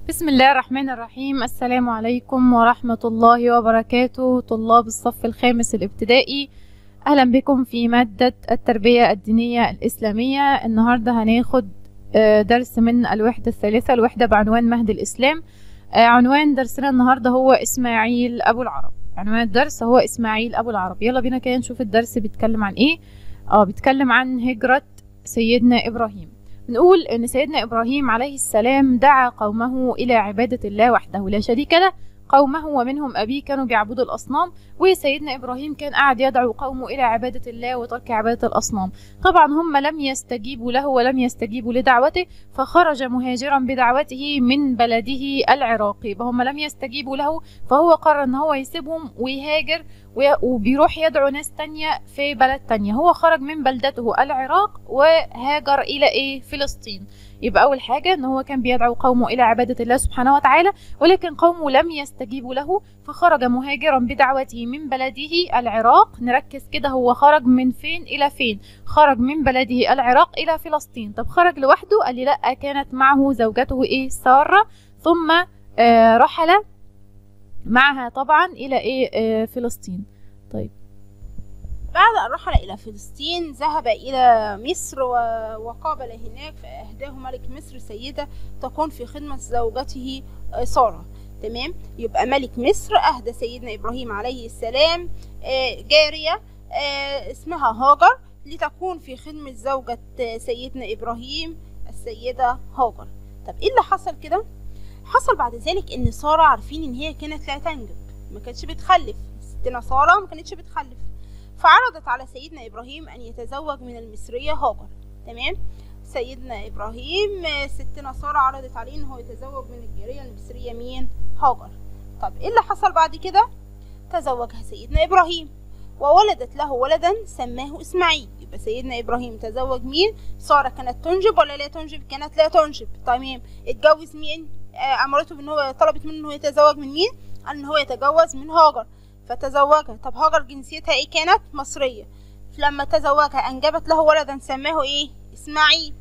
بسم الله الرحمن الرحيم السلام عليكم ورحمة الله وبركاته طلاب الصف الخامس الابتدائي أهلا بكم في مادة التربية الدينية الإسلامية النهاردة هناخد آه، درس من الوحدة الثالثة الوحدة بعنوان مهد الإسلام آه، عنوان درسنا النهاردة هو إسماعيل أبو العرب عنوان الدرس هو إسماعيل أبو العرب يلا بينا كده نشوف الدرس بيتكلم عن إيه اه بيتكلم عن هجرة سيدنا إبراهيم نقول ان سيدنا ابراهيم عليه السلام دعا قومه الى عباده الله وحده لا شريك له قومه ومنهم ابيه كانوا بيعبدوا الاصنام وسيدنا ابراهيم كان قاعد يدعو قومه الى عباده الله وترك عباده الاصنام طبعا هم لم يستجيبوا له ولم يستجيبوا لدعوته فخرج مهاجرا بدعوته من بلده العراق يبقى هم لم يستجيبوا له فهو قرر ان هو يسيبهم ويهاجر وي- وبيروح يدعو ناس تانية في بلد تانية هو خرج من بلدته العراق وهاجر إلى إيه فلسطين يبقى أول حاجة إن هو كان بيدعو قومه إلى عبادة الله سبحانه وتعالى ولكن قومه لم يستجيبوا له فخرج مهاجرا بدعوته من بلده العراق نركز كده هو خرج من فين إلى فين خرج من بلده العراق إلى فلسطين طب خرج لوحده قال لي لأ كانت معه زوجته إيه سارة ثم آه رحل معها طبعا إلى إيه آه فلسطين طيب بعد أن رحل إلى فلسطين ذهب إلى مصر و- وقابل هناك فأهداه ملك مصر سيدة تكون في خدمة زوجته آه، سارة تمام يبقى ملك مصر أهدى سيدنا إبراهيم عليه السلام آه، جارية آه، اسمها هاجر لتكون في خدمة زوجة آه، سيدنا إبراهيم السيدة هاجر طب إيه اللي حصل كده؟ حصل بعد ذلك إن سارة عارفين إن هي كانت لا تنجب ما كانتش بتخلف ستنا سارة ما كانتش بتخلف فعرضت على سيدنا إبراهيم أن يتزوج من المصرية هاجر تمام سيدنا إبراهيم آه، ستنا سارة عرضت عليه إن هو يتزوج من الجارية المصرية مين هاجر طب إيه اللي حصل بعد كده تزوجها سيدنا إبراهيم وولدت له ولدا سماه إسماعيل يبقى سيدنا إبراهيم تزوج مين سارة كانت تنجب ولا لا تنجب كانت لا تنجب تمام اتجوز مين آه، أمرته بأن هو طلبت منه إن هو يتزوج من مين قال إن هو يتجوز من هاجر فتزوجها طب هاجر جنسيتها ايه كانت مصرية لما تزوجها أنجبت له ولدا سماه ايه إسماعيل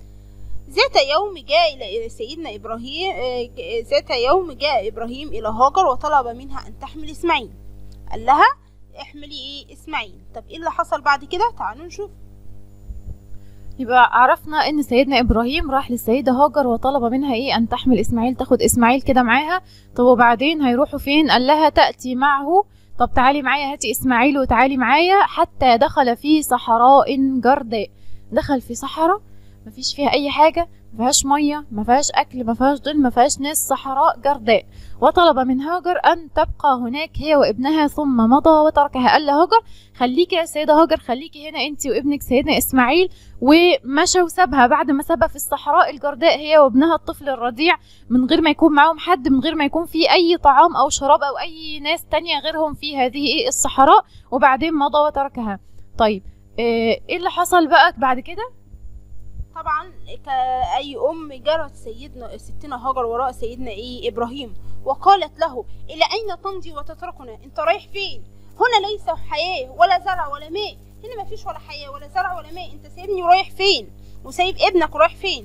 ذات يوم جاء إلى سيدنا إبراهيم آه، ج- ذات يوم جاء إبراهيم إلى هاجر وطلب منها أن تحمل إسماعيل قال لها احملي ايه إسماعيل طب ايه اللي حصل بعد كده تعالوا نشوف يبقى عرفنا ان سيدنا ابراهيم راح للسيده هاجر وطلب منها ايه ان تحمل اسماعيل تاخد اسماعيل كده معاها طب وبعدين هيروحوا فين قال لها تاتي معه طب تعالي معايا هاتي اسماعيل وتعالي معايا حتى دخل في صحراء جرداء دخل في صحراء مفيش فيها اي حاجه ما فيهاش ميه ما فيهاش اكل ما فيهاش ظل ما فيهاش ناس صحراء جرداء وطلب من هاجر ان تبقى هناك هي وابنها ثم مضى وتركها قال لهاجر خليكي يا سيده هاجر خليكي هنا انت وابنك سيدنا اسماعيل ومشى وسابها بعد ما سابها في الصحراء الجرداء هي وابنها الطفل الرضيع من غير ما يكون معاهم حد من غير ما يكون في اي طعام او شراب او اي ناس تانية غيرهم في هذه ايه الصحراء وبعدين مضى وتركها طيب آه، ايه اللي حصل بقى بعد كده طبعا كأي أم جرت سيدنا ستنا هاجر وراء سيدنا إيه إبراهيم وقالت له إلى أين تمضي وتتركنا أنت رايح فين هنا ليس حياة ولا زرع ولا ماء هنا مفيش ولا حياة ولا زرع ولا ماء أنت سايبني ورايح فين وسايب ابنك ورايح فين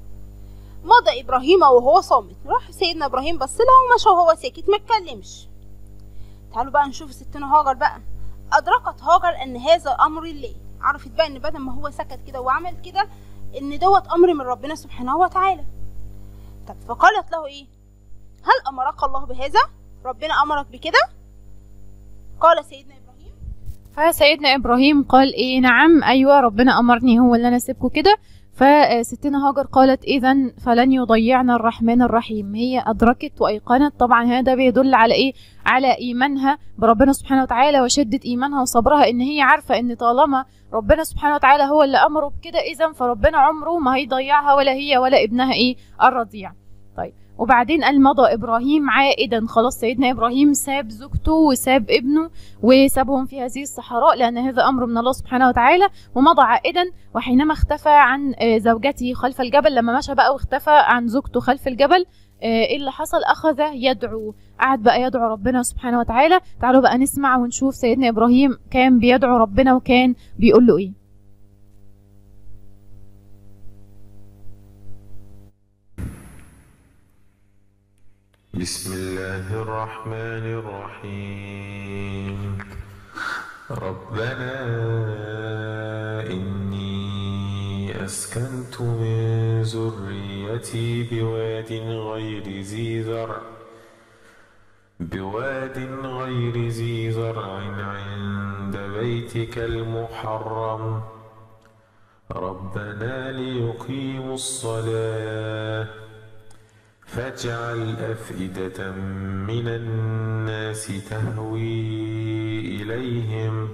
مضى إبراهيم وهو صامت راح سيدنا إبراهيم بص لها ومشى وهو ساكت ما اتكلمش تعالوا بقى نشوف ستنا هاجر بقى أدركت هاجر أن هذا أمر الله عرفت بقى ان بدل ما هو سكت كده وعمل كده ان دوت امر من ربنا سبحانه وتعالى طب فقالت له ايه هل امرك الله بهذا ربنا امرك بكده قال سيدنا ابراهيم فسيدنا ابراهيم قال ايه نعم ايوه ربنا امرني هو اللي انا اسيبكم كده فستنا هاجر قالت اذا فلن يضيعنا الرحمن الرحيم هي ادركت وايقنت طبعا هذا بيدل على ايه على ايمانها بربنا سبحانه وتعالى وشده ايمانها وصبرها ان هي عارفه ان طالما ربنا سبحانه وتعالى هو اللي امره بكده اذا فربنا عمره ما هيضيعها ولا هي ولا ابنها ايه الرضيع طيب وبعدين قال مضى ابراهيم عائدا خلاص سيدنا ابراهيم ساب زوجته وساب ابنه وسابهم في هذه الصحراء لان هذا امر من الله سبحانه وتعالى ومضى عائدا وحينما اختفى عن آه، زوجته خلف الجبل لما مشى بقى واختفى عن زوجته خلف الجبل آه، ايه اللي حصل اخذ يدعو قعد بقى يدعو ربنا سبحانه وتعالى تعالوا بقى نسمع ونشوف سيدنا ابراهيم كان بيدعو ربنا وكان بيقول له ايه بسم الله الرحمن الرحيم ربنا إني أسكنت من ذريتي بواد غير ذي زرع بواد غير ذي زرع عند بيتك المحرم ربنا ليقيموا الصلاة فاجعل أفئدة من الناس تهوي إليهم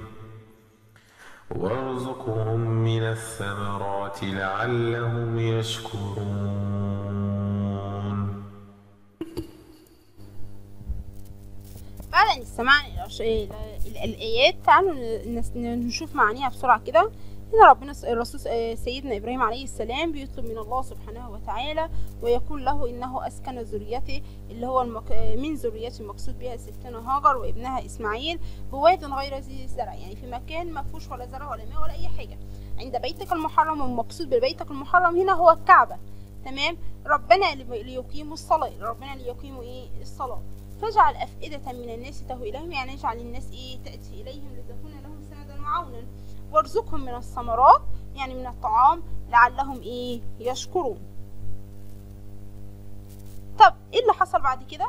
وارزقهم من الثمرات لعلهم يشكرون بعد أن استمعنا إلى ش- إلى إلى الآيات تعالوا نس- نشوف معانيها بسرعة كده هنا ربنا س- الرسول س- آه، سيدنا إبراهيم عليه السلام بيطلب من الله سبحانه وتعالى ويقول له إنه أسكن ذريته اللي هو المك... آه، من ذريته المقصود بها ستنا هاجر وابنها إسماعيل بواد غير ذي زرع يعني في مكان ما فيهوش ولا زرع ولا ماء ولا أي حاجة عند بيتك المحرم والمقصود ببيتك المحرم هنا هو الكعبة تمام ربنا لي- ليقيموا الصلاة ربنا ليقيموا إيه الصلاة فاجعل أفئدة من الناس تهوي إليهم يعني اجعل الناس إيه تأتي إليهم لتكون لهم سندا معونا وارزقهم من الثمرات يعني من الطعام لعلهم إيه يشكرون طب إيه اللي حصل بعد كده؟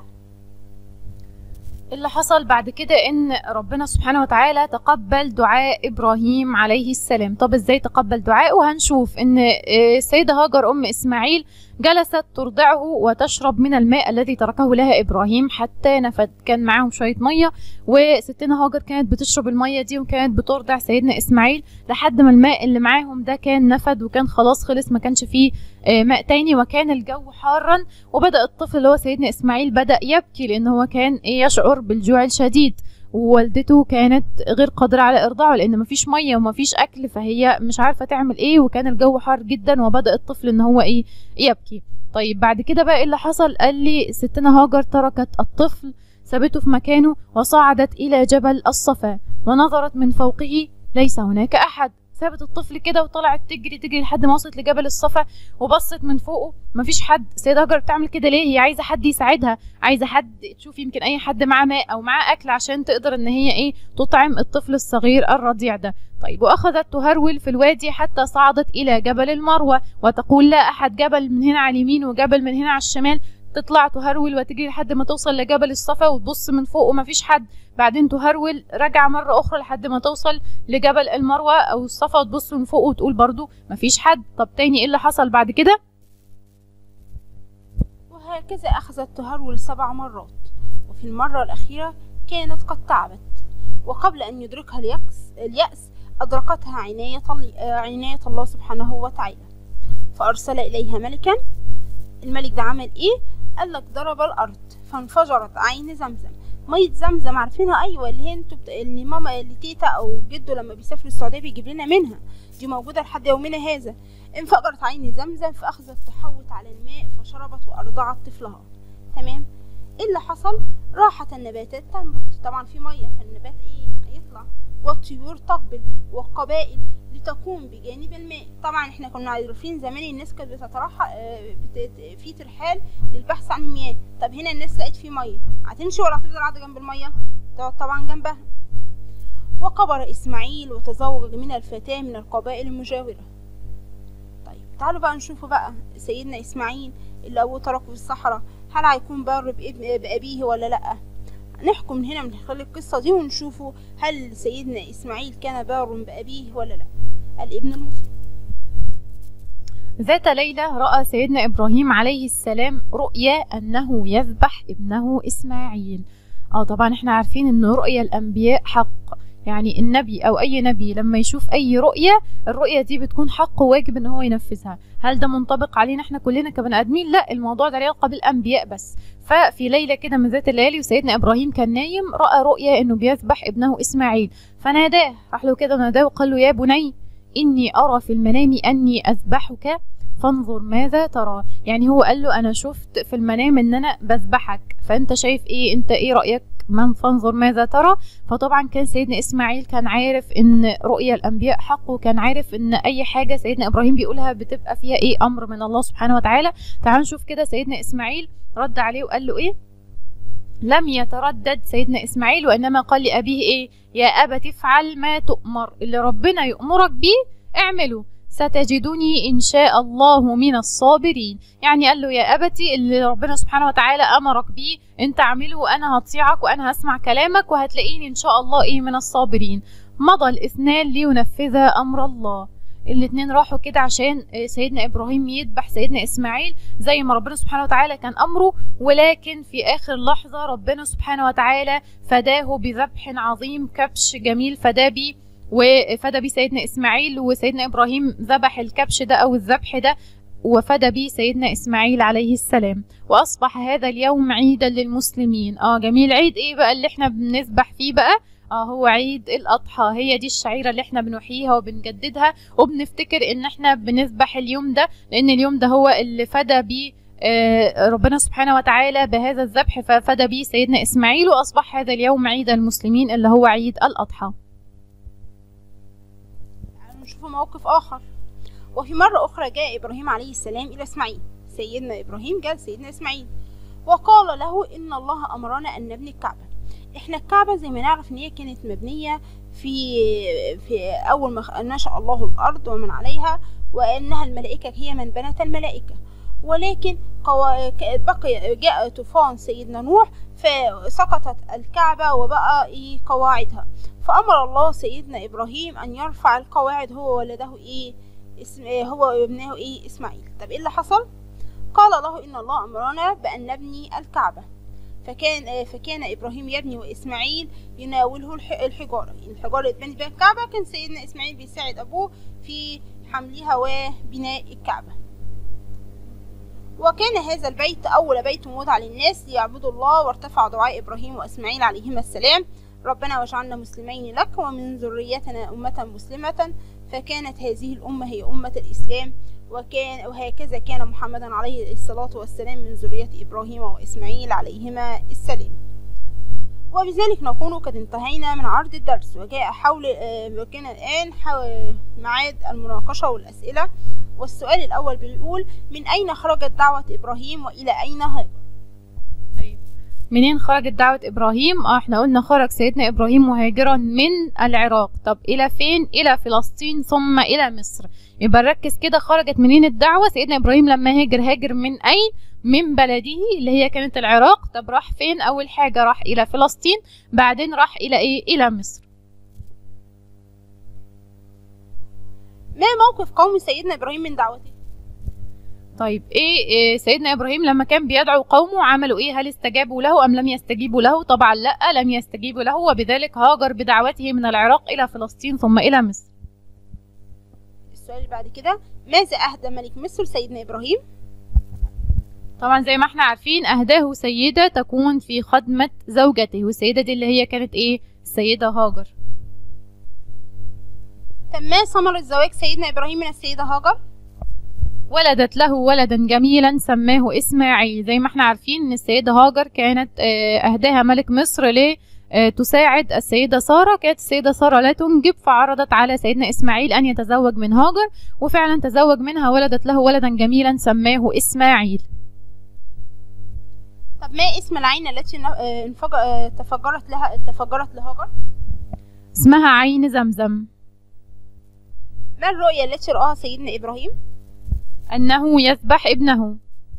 اللي حصل بعد كده ان ربنا سبحانه وتعالى تقبل دعاء ابراهيم عليه السلام طب ازاي تقبل دعائه هنشوف ان آه، السيدة هاجر ام اسماعيل جلست ترضعه وتشرب من الماء الذي تركه لها ابراهيم حتى نفد كان معاهم شوية مية وستنا هاجر كانت بتشرب المية دي وكانت بترضع سيدنا اسماعيل لحد ما الماء اللي معاهم ده كان نفد وكان خلاص خلص ما كانش فيه آه، ماء تاني وكان الجو حارا وبدأ الطفل اللي هو سيدنا إسماعيل بدأ يبكي لأن هو كان يشعر بالجوع الشديد ووالدته كانت غير قادرة على إرضاعه لأن مفيش مية ومفيش أكل فهي مش عارفة تعمل إيه وكان الجو حار جدا وبدأ الطفل إن هو إيه يبكي طيب بعد كده بقى إيه اللي حصل قال لي ستنا هاجر تركت الطفل سابته في مكانه وصعدت إلى جبل الصفا ونظرت من فوقه ليس هناك أحد سابت الطفل كده وطلعت تجري تجري لحد ما وصلت لجبل الصفا وبصت من فوقه مفيش حد سيدة هاجر بتعمل كده ليه هي عايزة حد يساعدها عايزة حد تشوف يمكن أي حد معاه ماء أو معاه أكل عشان تقدر إن هي إيه تطعم الطفل الصغير الرضيع ده طيب وأخذت تهرول في الوادي حتى صعدت إلى جبل المروة وتقول لا أحد جبل من هنا على اليمين وجبل من هنا على الشمال تطلع تهرول وتجري لحد ما توصل لجبل الصفا وتبص من فوق ومفيش حد بعدين تهرول راجعة مرة أخرى لحد ما توصل لجبل المروة أو الصفا وتبص من فوق وتقول برضو مفيش حد طب تاني إيه اللي حصل بعد كده وهكذا أخذت تهرول سبع مرات وفي المرة الأخيرة كانت قد تعبت وقبل أن يدركها اليأس, اليأس أدركتها عناية, ال- آه، عناية الله سبحانه وتعالى فأرسل إليها ملكا الملك ده عمل إيه؟ قال لك ضرب الأرض فانفجرت عين زمزم مية زمزم عارفينها أيوة اللي هي انتوا بت... اللي ماما اللي تيتا أو جدو لما بيسافروا السعودية بيجيب لنا منها دي موجودة لحد يومنا هذا انفجرت عين زمزم فأخذت تحوط على الماء فشربت وأرضعت طفلها تمام ايه اللي حصل راحت النباتات تنبت طبعا في ميه فالنبات ايه هيطلع والطيور تقبل والقبائل لتقوم بجانب الماء طبعا احنا كنا عارفين زمان الناس كانت بتترحل آه، بت- في ترحال للبحث عن المياه طب هنا الناس لقت في ميه هتمشي ولا هتفضل قاعده جنب الميه تقعد طبعا جنبها وكبر اسماعيل وتزوج من الفتاة من القبائل المجاورة طيب تعالوا بقى نشوفوا بقى سيدنا اسماعيل اللي ابوه تركه في الصحراء هل هيكون بار بابن- بأبيه ولا لأ نحكم من هنا من خلال القصة دي ونشوفوا هل سيدنا إسماعيل كان بار بأبيه ولا لأ الابن المسلم ذات ليلة رأى سيدنا إبراهيم عليه السلام رؤيا أنه يذبح ابنه إسماعيل اه طبعا احنا عارفين ان رؤيا الأنبياء حق يعني النبي أو أي نبي لما يشوف أي رؤية الرؤية دي بتكون حق وواجب ان هو ينفذها هل ده منطبق علينا احنا كلنا كبني آدمين لا الموضوع ده له علاقة بالأنبياء بس ففي ليلة كده من ذات الليالي وسيدنا إبراهيم كان نايم رأى رؤيا انه بيذبح ابنه إسماعيل فناداه راح له كده وناداه وقال له يا بني إني أرى في المنام أني أذبحك فانظر ماذا ترى يعني هو قال له انا شفت في المنام ان انا بذبحك فانت شايف ايه انت ايه رايك من فانظر ماذا ترى فطبعا كان سيدنا اسماعيل كان عارف ان رؤيا الانبياء حق وكان عارف ان اي حاجه سيدنا ابراهيم بيقولها بتبقى فيها ايه امر من الله سبحانه وتعالى تعال نشوف كده سيدنا اسماعيل رد عليه وقال له ايه لم يتردد سيدنا إسماعيل وإنما قال لأبيه إيه يا أبت افعل ما تؤمر اللي ربنا يأمرك بيه اعمله ستجدني إن شاء الله من الصابرين يعني قال له يا أبتي اللي ربنا سبحانه وتعالى أمرك بيه أنت اعمله وأنا هطيعك وأنا هسمع كلامك وهتلاقيني إن شاء الله إيه من الصابرين مضى الاثنان لينفذا أمر الله الاتنين راحوا كده عشان سيدنا إبراهيم يذبح سيدنا إسماعيل زي ما ربنا سبحانه وتعالى كان أمره ولكن في آخر لحظة ربنا سبحانه وتعالى فداه بذبح عظيم كبش جميل فداه بيه وفدى بيه سيدنا إسماعيل وسيدنا إبراهيم ذبح الكبش ده أو الذبح ده وفدى بيه سيدنا إسماعيل عليه السلام وأصبح هذا اليوم عيدا للمسلمين اه جميل عيد ايه بقى اللي احنا بنذبح فيه بقى اه هو عيد الأضحى هي دي الشعيرة اللي احنا بنحييها وبنجددها وبنفتكر ان احنا بنذبح اليوم ده لأن اليوم ده هو اللي فدى بيه آه ربنا سبحانه وتعالى بهذا الذبح ففدى بيه سيدنا إسماعيل وأصبح هذا اليوم عيد المسلمين اللي هو عيد الأضحى نشوف موقف آخر وفي مرة أخرى جاء إبراهيم عليه السلام إلى إسماعيل سيدنا إبراهيم جاء سيدنا إسماعيل وقال له إن الله أمرنا أن نبني الكعبة إحنا الكعبة زي ما نعرف إن هي كانت مبنية في في أول ما نشأ الله الأرض ومن عليها وأنها الملائكة هي من بنت الملائكة ولكن قوا... بقي جاء طوفان سيدنا نوح فسقطت الكعبة وبقى إيه قواعدها فأمر الله سيدنا إبراهيم أن يرفع القواعد هو ولده إيه اسم هو وابنه إيه إسماعيل طب إيه اللي حصل؟ قال له إن الله أمرنا بأن نبني الكعبة فكان فكان إبراهيم يبني وإسماعيل يناوله الحجارة الحجارة اللي اتبنت بها الكعبة كان سيدنا إسماعيل بيساعد أبوه في حملها وبناء الكعبة وكان هذا البيت أول بيت وضع للناس ليعبدوا الله وارتفع دعاء إبراهيم وإسماعيل عليهما السلام ربنا واجعلنا مسلمين لك ومن ذريتنا أمة مسلمة فكانت هذه الأمة هي أمة الإسلام وكان وهكذا كان محمد عليه الصلاة والسلام من ذرية إبراهيم وإسماعيل عليهما السلام وبذلك نكون قد انتهينا من عرض الدرس وجاء حول وكان الآن حول ميعاد المناقشة والأسئلة والسؤال الأول بيقول من أين خرجت دعوة إبراهيم وإلى أين هاجر؟ منين خرجت دعوة إبراهيم؟ اه احنا قلنا خرج سيدنا إبراهيم مهاجرا من العراق طب إلى فين؟ إلى فلسطين ثم إلى مصر يبقى نركز كده خرجت منين الدعوة سيدنا إبراهيم لما هاجر هاجر من أين؟ من بلده اللي هي كانت العراق طب راح فين؟ أول حاجة راح إلى فلسطين بعدين راح إلى إيه؟ إلى مصر ما موقف قوم سيدنا إبراهيم من دعوته؟ طيب إيه, إيه سيدنا ابراهيم لما كان بيدعو قومه عملوا ايه هل استجابوا له ام لم يستجيبوا له طبعا لا لم يستجيبوا له وبذلك هاجر بدعوته من العراق الى فلسطين ثم الى مصر السؤال اللي بعد كده ماذا اهدى ملك مصر سيدنا ابراهيم طبعا زي ما احنا عارفين اهداه سيدة تكون في خدمة زوجته والسيدة دي اللي هي كانت ايه السيدة هاجر طب ما ثمرة زواج سيدنا ابراهيم من السيدة هاجر ولدت له ولدا جميلا سماه اسماعيل زي ما احنا عارفين ان السيدة هاجر كانت اهداها ملك مصر ل تساعد السيدة سارة كانت السيدة سارة لا تنجب فعرضت على سيدنا إسماعيل أن يتزوج من هاجر وفعلا تزوج منها ولدت له ولدا جميلا سماه إسماعيل طب ما اسم العين التي تفجرت لها تفجرت لهاجر اسمها عين زمزم ما الرؤيا التي رآها سيدنا إبراهيم أنه يذبح ابنه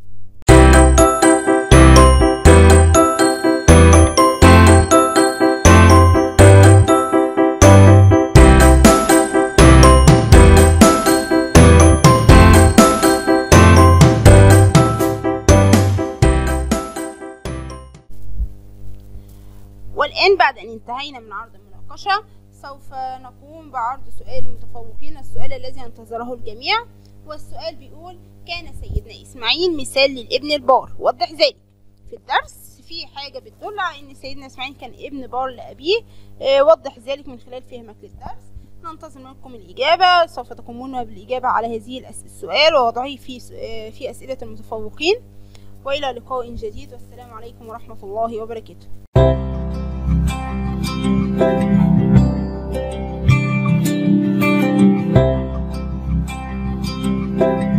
والآن بعد أن انتهينا من عرض المناقشة سوف نقوم بعرض سؤال المتفوقين السؤال الذي ينتظره الجميع والسؤال بيقول كان سيدنا إسماعيل مثال للابن البار وضح ذلك في الدرس في حاجة بتدل على إن سيدنا إسماعيل كان ابن بار لأبيه آه وضح ذلك من خلال فهمك للدرس ننتظر منكم الإجابة سوف تقومون بالإجابة على هذه السؤال ووضعه في آه في أسئلة المتفوقين وإلى لقاء جديد والسلام عليكم ورحمة الله وبركاته thank you